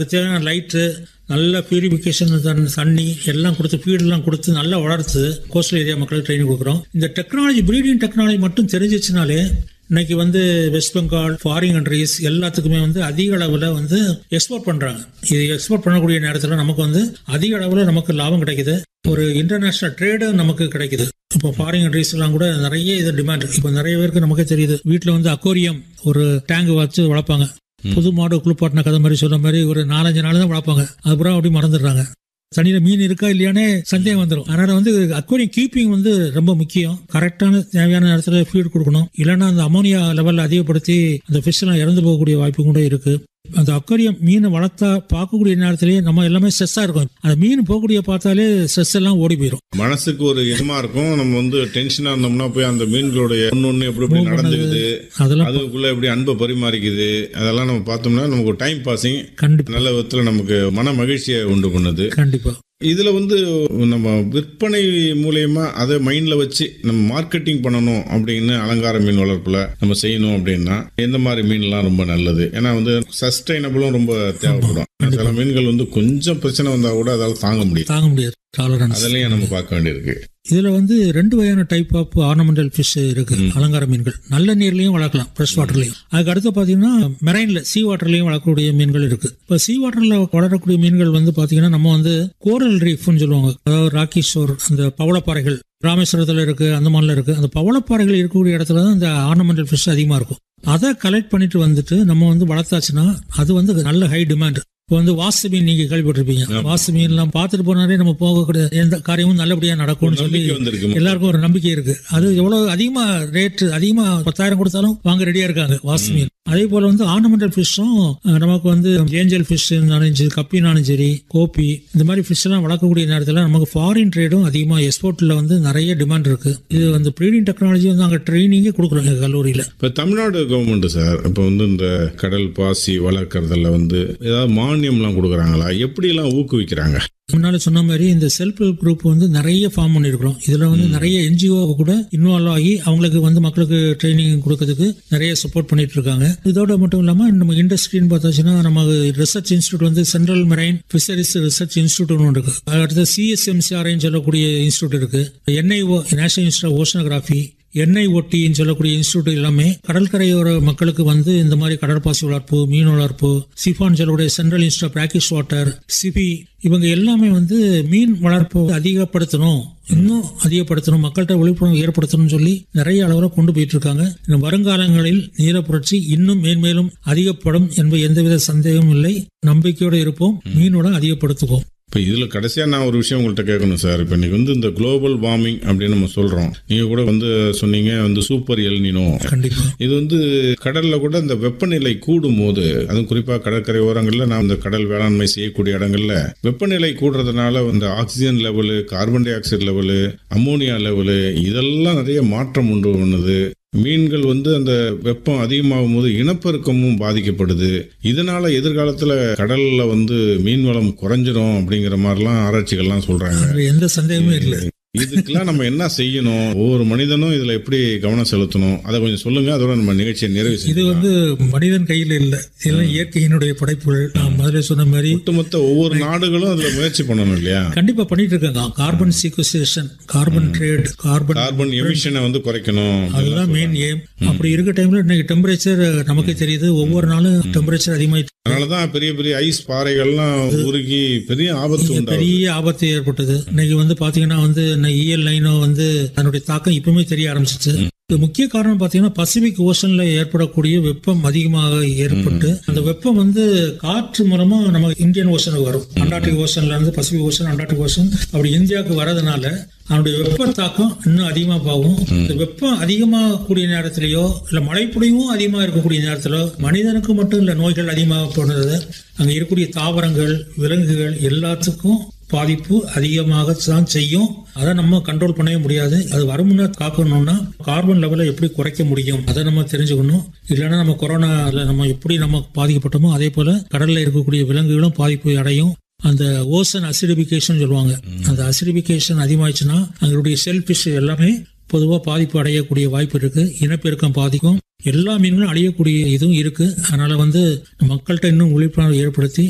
தேவையான லைட்டு நல்ல பியூரிஃபிகேஷன் தண்ணி எல்லாம் கொடுத்து ஃபீடெல்லாம் கொடுத்து நல்லா வளர்த்து கோஸ்டல் ஏரியா மக்களுக்கு ட்ரைனிங் கொடுக்குறோம் இந்த டெக்னாலஜி ப்ரீடிங் டெக்னாலஜி மட்டும் தெரிஞ்சிச்சுனாலே இன்னைக்கு வந்து வெஸ்ட் பெங்கால் ஃபாரின் கண்ட்ரிஸ் எல்லாத்துக்குமே வந்து அதிக அளவில் வந்து எக்ஸ்போர்ட் பண்றாங்க இது எக்ஸ்போர்ட் பண்ணக்கூடிய நேரத்தில் நமக்கு வந்து அதிக அளவில் நமக்கு லாபம் கிடைக்குது ஒரு இன்டர்நேஷனல் ட்ரேடு நமக்கு கிடைக்குது இப்போ ஃபாரின் கண்ட்ரிஸ் எல்லாம் கூட நிறைய இது டிமாண்ட் இப்போ நிறைய பேருக்கு நமக்கே தெரியுது வீட்டில் வந்து அக்வாரியம் ஒரு டேங்க் வச்சு வளர்ப்பாங்க புது மாடு குளிப்பாட்டின கதை மாதிரி சொன்ன மாதிரி ஒரு நாலஞ்சு நாள் தான் வளர்ப்பாங்க அதுக்கப்புறம் அப்படி மறந்துடுறாங்க தண்ணியில மீன் இருக்கா இல்லையானே சந்தேகம் வந்துடும் அதனால வந்து அக்வாரியம் கீப்பிங் வந்து ரொம்ப முக்கியம் கரெக்டான தேவையான நேரத்தில் ஃபீட் கொடுக்கணும் இல்லைன்னா அந்த அமோனியா லெவல் அதிகப்படுத்தி அந்த ஃபிஷ் எல்லாம் இறந்து போகக்கூடிய வாய்ப்பு கூட இருக்கு அந்த அக்வாரியம் மீனை வளர்த்தா பார்க்கக்கூடிய நேரத்திலேயே நம்ம எல்லாமே ஸ்ட்ரெஸ்ஸா இருக்கும் அந்த மீன் போகக்கூடிய பார்த்தாலே ஸ்ட்ரெஸ் எல்லாம் ஓடி போயிடும் மனசுக்கு ஒரு இதமா இருக்கும் நம்ம வந்து டென்ஷனா இருந்தோம்னா போய் அந்த மீன்களுடைய ஒண்ணு எப்படி எப்படி நடந்துக்குது அதெல்லாம் அதுக்குள்ள எப்படி அன்பை பரிமாறிக்குது அதெல்லாம் நம்ம பார்த்தோம்னா நமக்கு டைம் பாசிங் கண்டிப்பா நல்ல விதத்துல நமக்கு மன மகிழ்ச்சியை உண்டு பண்ணுது கண்டிப்பா இதுல வந்து நம்ம விற்பனை மூலியமா அதை மைண்ட்ல வச்சு நம்ம மார்க்கெட்டிங் பண்ணணும் அப்படின்னு அலங்கார மீன் வளர்ப்புல நம்ம செய்யணும் அப்படின்னா எந்த மாதிரி மீன்லாம் ரொம்ப நல்லது ஏன்னா வந்து சஸ்டைனபிளும் ரொம்ப தேவைப்படும் சில மீன்கள் வந்து கொஞ்சம் பிரச்சனை வந்தா கூட அதால தாங்க முடியும் தாங்க முடியாது டாலரன்ஸ் அதுலயும் நம்ம பார்க்க வேண்டியிருக்கு இதுல வந்து ரெண்டு வகையான டைப் ஆஃப் ஆர்னமெண்டல் ஃபிஷ் இருக்கு அலங்கார மீன்கள் நல்ல நீர்லயும் வளர்க்கலாம் ஃப்ரெஷ் வாட்டர்லயும் அதுக்கு அடுத்து பாத்தீங்கன்னா மெரைன்ல சீ வாட்டர்லயும் வளர்க்கக்கூடிய மீன்கள் இருக்கு இப்ப சீ வாட்டர்ல வளரக்கூடிய மீன்கள் வந்து பாத்தீங்கன்னா நம்ம வந்து கோரல் ரீஃப்னு சொல்லுவாங்க அதாவது ராக்கி ஷோர் அந்த பவளப்பாறைகள் ராமேஸ்வரத்துல இருக்கு அந்தமான்ல இருக்கு அந்த பவளப்பாறைகள் இருக்கக்கூடிய இடத்துல தான் இந்த ஆர்னமெண்டல் ஃபிஷ் அதிகமா இருக்கும் அதை கலெக்ட் பண்ணிட்டு வந்துட்டு நம்ம வந்து வளர்த்தாச்சுன்னா அது வந்து நல்ல ஹை டிமாண்ட் இப்போ வந்து வாசு மீன் நீங்க கேள்விப்பட்டிருப்பீங்க வாசு மீன் எல்லாம் பார்த்துட்டு போனாலே நம்ம போகக்கூடிய எந்த காரியமும் நல்லபடியா நடக்கும்னு சொல்லி நம்பிக்கை வந்திருக்கு எல்லாருக்கும் ஒரு நம்பிக்கை இருக்கு அது எவ்வளவு அதிகமா ரேட் அதிகமா பத்தாயிரம் கொடுத்தாலும் வாங்க ரெடியா இருக்காங்க வாசு மீன் அதே போல வந்து ஆர்னமெண்டல் ஃபிஷ்ஷும் நமக்கு வந்து ஏஞ்சல் ஃபிஷ் இருந்தாலும் சரி கப்பினாலும் சரி கோப்பி இந்த மாதிரி ஃபிஷ் எல்லாம் வளர்க்கக்கூடிய நேரத்தில் நமக்கு ஃபாரின் ட்ரேடும் அதிகமா எக்ஸ்போர்ட்ல வந்து நிறைய டிமாண்ட் இருக்கு இது வந்து ப்ரீடிங் டெக்னாலஜி வந்து அங்கே ட்ரைனிங்கே கொடுக்குறோம் எங்க கல்லூரியில இப்ப தமிழ்நாடு கவர்மெண்ட் சார் இப்ப வந்து இந்த கடல் பாசி வளர்க்கறதுல வந்து ஏதாவது மானியம்லாம் கொடுக்குறாங்களா எப்படி எல்லாம் ஊக்குவிக்கிறாங்க முன்னால சொன்ன மாதிரி இந்த செல்ஃப் ஹெல்ப் குரூப் வந்து நிறைய ஃபார்ம் பண்ணிருக்கிறோம் இதுல வந்து நிறைய என்ஜிஓ கூட இன்வால்வ் ஆகி அவங்களுக்கு வந்து மக்களுக்கு ட்ரைனிங் கொடுக்கறதுக்கு நிறைய சப்போர்ட் பண்ணிட்டு இருக்காங்க இதோட மட்டும் இல்லாம நம்ம இண்டஸ்ட்ரின்னு பார்த்தாச்சுன்னா நம்ம ரிசர்ச் இன்ஸ்டியூட் வந்து central marine fisheries research institute ஒன்று இருக்கு அடுத்து சிஎஸ்எம்சிஆர்ஐன்னு சொல்லக்கூடிய இன்ஸ்டியூட் இருக்கு என்ஐஓ நேஷனல் இன்ஸ்டியூட் ஓஷனோகிராஃபி என்ஐஓடின்னு சொல்லக்கூடிய இன்ஸ்டியூட் எல்லாமே கடற்கரையோர மக்களுக்கு வந்து இந்த மாதிரி கடற்பாசி வளர்ப்பு மீன் வளர்ப்பு சிஃபான் சொல்லக்கூடிய central institute brackish water CB இவங்க எல்லாமே வந்து மீன் வளர்ப்பு அதிகப்படுத்தணும் இன்னும் அதிகப்படுத்தணும் மக்கள்கிட்ட விழிப்புணர்வு ஏற்படுத்தணும்னு சொல்லி நிறைய அளவில் கொண்டு போயிட்டு இருக்காங்க இன்னும் வருங்காலங்களில் நீர புரட்சி இன்னும் மேன்மேலும் அதிகப்படும் என்பது எந்தவித சந்தேகமும் இல்லை நம்பிக்கையோடு இருப்போம் மீனோட அதிகப்படுத்துவோம் இப்போ இதில் கடைசியாக நான் ஒரு விஷயம் உங்கள்கிட்ட கேட்கணும் சார் இப்போ இன்னைக்கு வந்து இந்த குளோபல் வார்மிங் அப்படின்னு நம்ம சொல்கிறோம் நீங்கள் கூட வந்து சொன்னீங்க வந்து சூப்பர் எல்னினோ கண்டிப்பா இது வந்து கடல்ல கூட இந்த வெப்பநிலை கூடும் போது அதுவும் குறிப்பா கடற்கரை ஓரங்கள்ல நான் இந்த கடல் வேளாண்மை செய்யக்கூடிய இடங்கள்ல வெப்பநிலை கூடுறதுனால இந்த oxygen level carbon dioxide level ammonia level இதெல்லாம் நிறைய மாற்றம் உண்டு பண்ணுது மீன்கள் வந்து அந்த வெப்பம் அதிகமாகும் போது இனப்பெருக்கமும் பாதிக்கப்படுது இதனால எதிர்காலத்துல கடல்ல வந்து மீன் வளம் குறைஞ்சிரும் அப்படிங்கிற மாதிரிலாம் ஆராய்ச்சிகள்லாம் சொல்றாங்க அதுல எந்த சந்தேகமும் இல்லை இதுக்கெல்லாம் நம்ம என்ன செய்யணும் ஒவ்வொரு மனிதனும் இதுல எப்படி கவனம் செலுத்தணும் அதை கொஞ்சம் சொல்லுங்க அதோட நம்ம நிகழ்ச்சியை நிறைவு இது செய்யலாம் வந்து மனிதன் கையில் இல்லை இதெல்லாம் இயற்கையினுடைய படைப்புகள் நான் முதல்ல சொன்ன மாதிரி ஒட்டுமொத்த ஒவ்வொரு நாடுகளும் அதுல முயற்சி பண்ணணும் இல்லையா கண்டிப்பா பண்ணிட்டு இருக்காங்க carbon sequestration carbon trade carbon carbon எமிஷனை வந்து குறைக்கணும் அதுதான் மெயின் ஏம் அப்படி இருக்க டைம்ல இன்னைக்கு டெம்பரேச்சர் நமக்கே தெரியுது ஒவ்வொரு நாளும் டெம்பரேச்சர் அதிகமாயிட்டு அதனாலதான் பெரிய பெரிய ஐஸ் பாறைகள்லாம் உருகி பெரிய ஆபத்து உண்டாகுது பெரிய ஆபத்து ஏற்பட்டது இன்னைக்கு வந்து பாத்தீங்கன்னா வந்து இஎல் லைனோ வந்து அதனுடைய தாக்கம் இப்பவுமே தெரிய ஆரம்பிச்சிச்சு இது முக்கிய காரணம் பாத்தீங்கன்னா பசிபிக் ஓஷன்ல ஏற்படக்கூடிய வெப்பம் அதிகமாக ஏற்பட்டு அந்த வெப்பம் வந்து காற்று மூலமா நம்ம இந்தியன் ஓஷனுக்கு வரும் அண்டார்டிக் ஓஷன்ல இருந்து பசிபிக் ஓஷன் அண்டார்டிக் ஓஷன் அப்படி இந்தியாவுக்கு வரதுனால அதனுடைய வெப்ப தாக்கம் இன்னும் அதிகமா போகும் இந்த வெப்பம் அதிகமா கூடிய நேரத்திலேயோ இல்ல மழைப்பொழிவும் அதிகமா இருக்கக்கூடிய நேரத்திலோ மனிதனுக்கு மட்டும் இல்ல நோய்கள் அதிகமாக போனது அங்க இருக்கக்கூடிய தாவரங்கள் விலங்குகள் எல்லாத்துக்கும் பாதிப்பு அதிகமாக தான் செய்யும் அதை நம்ம கண்ட்ரோல் பண்ணவே முடியாது அது வருமுன்னா காக்கணும்னா கார்பன் லெவலை எப்படி குறைக்க முடியும் அதை நம்ம தெரிஞ்சுக்கணும் இல்லைன்னா நம்ம கொரோனால நம்ம எப்படி நம்ம பாதிக்கப்பட்டோமோ அதே போல கடல்ல இருக்கக்கூடிய விலங்குகளும் பாதிப்பு அடையும் அந்த ஓசன் அசிடிபிகேஷன் சொல்லுவாங்க அந்த அசிடிபிகேஷன் அதிகமாச்சுன்னா அங்களுடைய செல்ஃபிஷ் எல்லாமே பொதுவாக பாதிப்பு அடையக்கூடிய வாய்ப்பு இருக்கு இனப்பெருக்கம் பாதிக்கும் எல்லா மீன்களும் அழியக்கூடிய இதுவும் இருக்கு அதனால வந்து மக்கள்கிட்ட இன்னும் விழிப்புணர்வு ஏற்படுத்தி